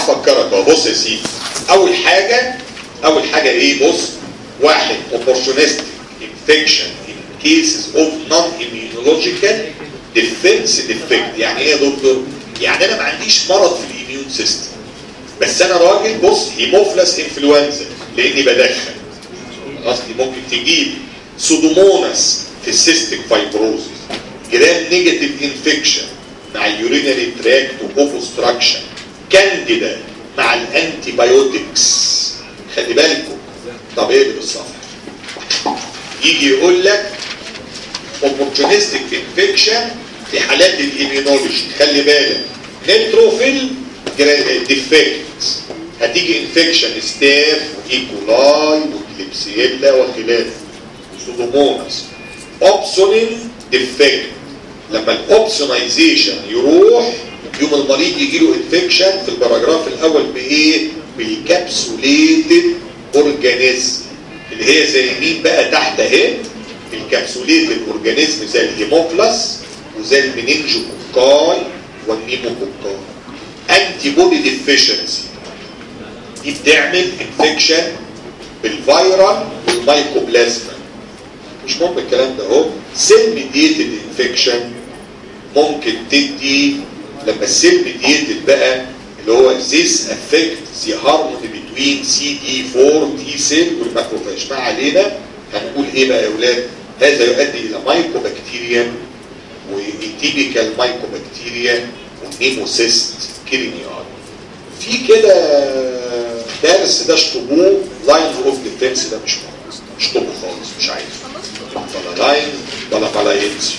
هفكرك اهو بص يا سيدي اول حاجه اول حاجه ايه بص واحد opportunistic infection in cases of non-immunological defense defect يعني ايه يا دكتور؟ يعني انا ما عنديش مرض في الاميون سيستم بس انا راجل بص هيموفلس انفلونزا لاني بدخن خلاص دي ممكن تجيب سودوموناس في السيستيك فايبروزيس جرام نيجاتيف انفكشن مع اليورينري تراكت وبوبوستراكشن كانديدا مع الانتي بايوتكس خلي بالكم طب ايه بالصفحه يجي يقول لك opportunistic infection في حالات الاميونولوجي خلي بالك نيتروفيل ديفكت هتيجي انفكشن ستاف وايكولاي وكليبسيلا وخلافه وسودوموناس اوبسونين ديفكت لما الاوبسونايزيشن يروح يوم المريض يجي له انفكشن في الباراجراف الاول بايه بالكابسوليتد اورجانيزم اللي هي زي مين بقى تحت اهي الكابسوليتد اورجانيزم زي الهيموفلس وزي المنينجوكوكاي والنيموكوكاي انتي بودي ديفيشنسي دي بتعمل انفكشن بالفيرال والمايكوبلازما مش مهم الكلام ده اهو سيل ميديتد انفكشن ممكن تدي لما السيل ميديتد بقى اللي هو this affect the harmony between CD4 T cell والماكروفاج ما علينا هنقول ايه بقى يا اولاد هذا يؤدي الى مايكوبكتيريا وتيبيكال مايكوبكتيريا ونيموسيست كيرينيار في كده درس ده اشطبوه لاين اوف ديفنس ده مش موجود اشطبه خالص مش عايزه ولا لاين ولا بلاينز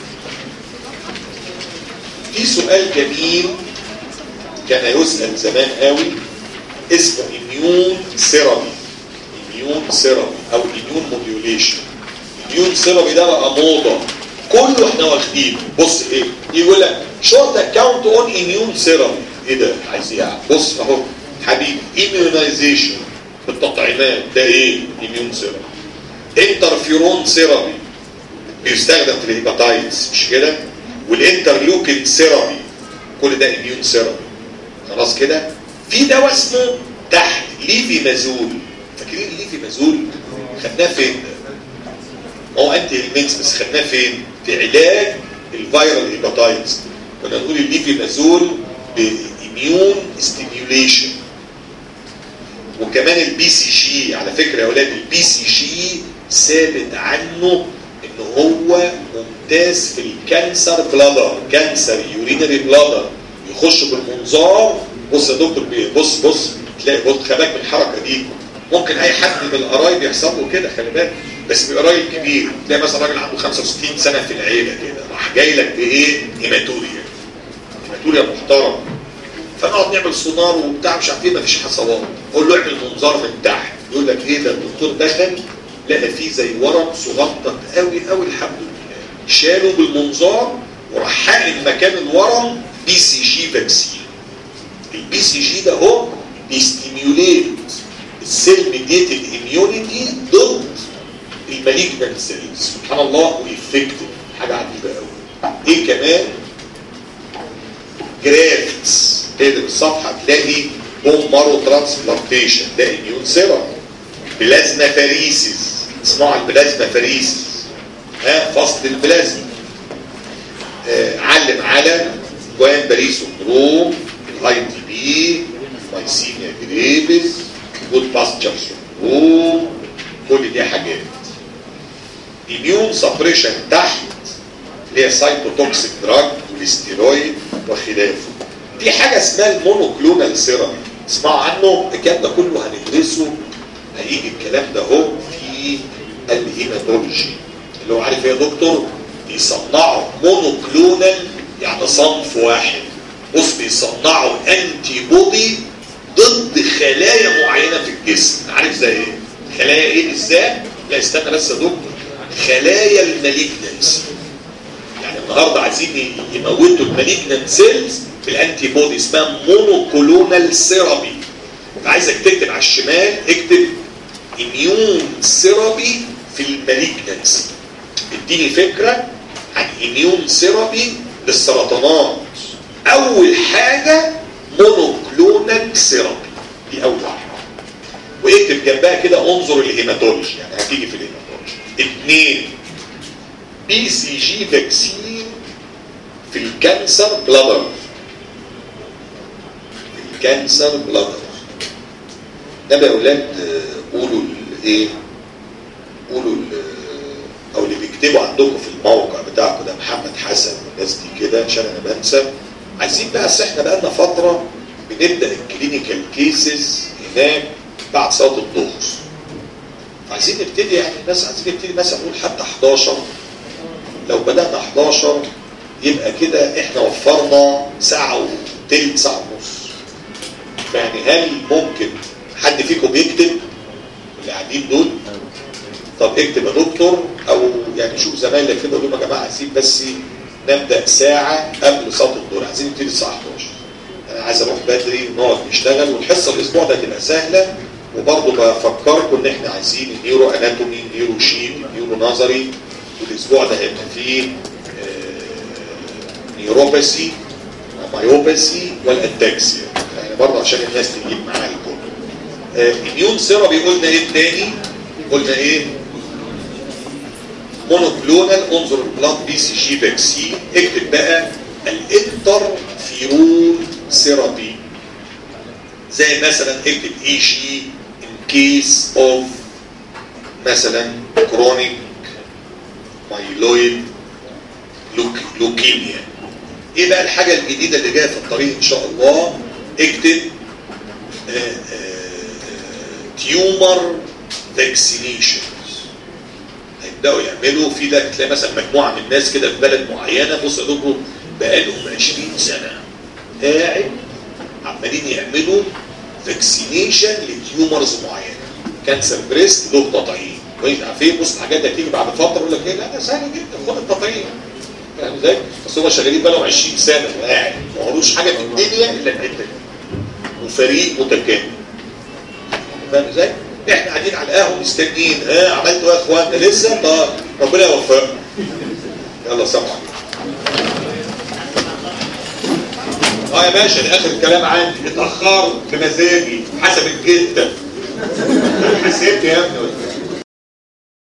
في سؤال جميل كان يسأل زمان قوي اسمه اميون سيرابي اميون سيرابي او اميون موديوليشن اميون سيرابي ده بقى موضه كله احنا واخدينه بص ايه يقول لك شورت اكاونت اون اميون سيرابي ايه ده عايز ايه بص اهو حبيبي ايميونايزيشن بالتطعيمات ده ايه اميون سيرابي انترفيرون سيرابي بيستخدم في الهيباتايتس مش كده والانترلوكين سيرابي كل ده اميون سيرابي خلاص كده في دواء اسمه تحت ليفي مازول فاكرين ليفي مازول خدناه فين ده هو انتي هيلمنتس بس خدناه فين في علاج الفيرال هيباتايتس كنا نقول الليفي مازول باميون ستيميوليشن وكمان البي سي جي على فكره يا اولاد البي سي جي ثابت عنه ان هو ممتاز في الكانسر بلادر كانسر يورينري بلادر يخش بالمنظار بص يا دكتور بص بص تلاقي بص خلي بالك من الحركه دي ممكن اي حد من القرايب يحصل له كده خلي بالك بس بيبقى راجل كبير تلاقي مثلا راجل عنده 65 سنه في العيله كده راح جاي لك بايه؟ هيماتوريا هيماتوريا محترم فنقعد نعمل سونار وبتاع مش عارف ايه مفيش حصوات قول له اعمل منظار من تحت يقول لك ايه ده الدكتور دخل لقى فيه زي ورم صغنطط قوي قوي الحمد لله شالوا بالمنظار وراح حقن مكان الورم بي سي جي فاكسين البي سي جي ده هو بيستيميوليت السيل ميديتد اميونيتي ضد المالجنت سيلز سبحان الله وافكتيف حاجه عجيبه قوي ايه كمان جرافتس تقلب الصفحه تلاقي بون مارو ترانسبلانتيشن ده اميون سيرم بلازما فاريسيس اسمعوا البلازما فاريسيس ها فصل البلازما آه علم على جوان باريس سندروم الاي تي بي مايسينيا جريفيس جود باستشر سندروم كل دي حاجات اميون سبريشن تحت اللي هي سايتوتوكسيك دراج والاستيرويد وخلافه في حاجه اسمها المونوكلونال سيرم اسمعوا عنه الكلام ده كله هندرسه هيجي الكلام ده هو في الهيماتولوجي اللي هو عارف ايه يا دكتور بيصنعوا مونوكلونال يعني صنف واحد بص بيصنعوا انتي بودي ضد خلايا معينه في الجسم عارف زي ايه خلايا ايه بالذات لا استنى بس يا دكتور خلايا المالجنس يعني النهارده عايزين يموتوا المالجنت سيلز بالانتي بودي اسمها مونوكلونال سيرابي فعايزك تكتب على الشمال اكتب اميون سيرابي في المالجنس اديني فكره عن اميون سيرابي للسرطانات اول حاجه مونوكلونال الهيماتولوجي يعني هتيجي في الهيماتولوجي اثنين بي سي جي فاكسين في الكانسر بلادر الكانسر بلادر ده بقى يا اولاد آه، قولوا ايه قولوا ال- او اللي بيكتبوا عندكم في الموقع بتاعكم ده محمد حسن والناس دي كده عشان انا بنسى عايزين بقى أصل احنا بقى لنا فتره بنبدا الكلينيكال كيسز هناك بعد صلاه الظهر عايزين نبتدي يعني الناس عايزين نبتدي مثلا نقول حتى 11 لو بدانا 11 يبقى كده احنا وفرنا ساعه وتلت ساعه ونص يعني هل ممكن حد فيكم بيكتب اللي قاعدين دول طب اكتب يا دكتور او يعني شوف زمايلك كده قول لهم يا جماعه عايزين بس نبدا ساعه قبل صلاه الظهر عايزين نبتدي الساعه 11 انا عايز اروح بدري ونقعد نشتغل والحصه الاسبوع ده تبقى سهله وبرضه بفكركم ان احنا عايزين النيورو اناتومي نيورو شيت نيورو نظري والاسبوع ده هيبقى فيه آه، نيوروباثي مايوباثي والاتاكسيا يعني برضه عشان الناس تجيب معاها الكل اميون ثيرابي قلنا ايه تاني قلنا ايه مونوكلونال انظر البلاد بي سي جي فاكسين اكتب بقى الانترفيرون ثيرابي زي مثلا اكتب اي جي ان كيس اوف مثلا كرونيك مايلويد لوكيميا ايه بقى الحاجة الجديدة اللي جاية في الطريق ان شاء الله اكتب تيومر فاكسينيشنز هيبداوا يعملوا في ده تلاقي مثلا مجموعه من الناس كده في بلد معينه بص يا دكتور بقالهم 20 سنه قاعد عمالين يعملوا فاكسينيشن لتيومرز معينه كانسر بريست له تطعيم كويس عارفين بص الحاجات دي هتيجي بعد فتره يقول لك ايه لا ده سهل جدا خد التطعيم فاهم ازاي؟ بس هم شغالين بقالهم 20 سنه وقاعد ما قالوش حاجه في الدنيا الا الحته دي وفريق متكامل فاهم ازاي؟ احنا قاعدين على القهوه مستنيين ها آه عملتوا ايه يا اخوانا لسه طب ربنا يوفقكم يلا سلام اه يا باشا ده اخر الكلام عندي اتاخرت بمزاجي حسب الجلده حسيت يا ابني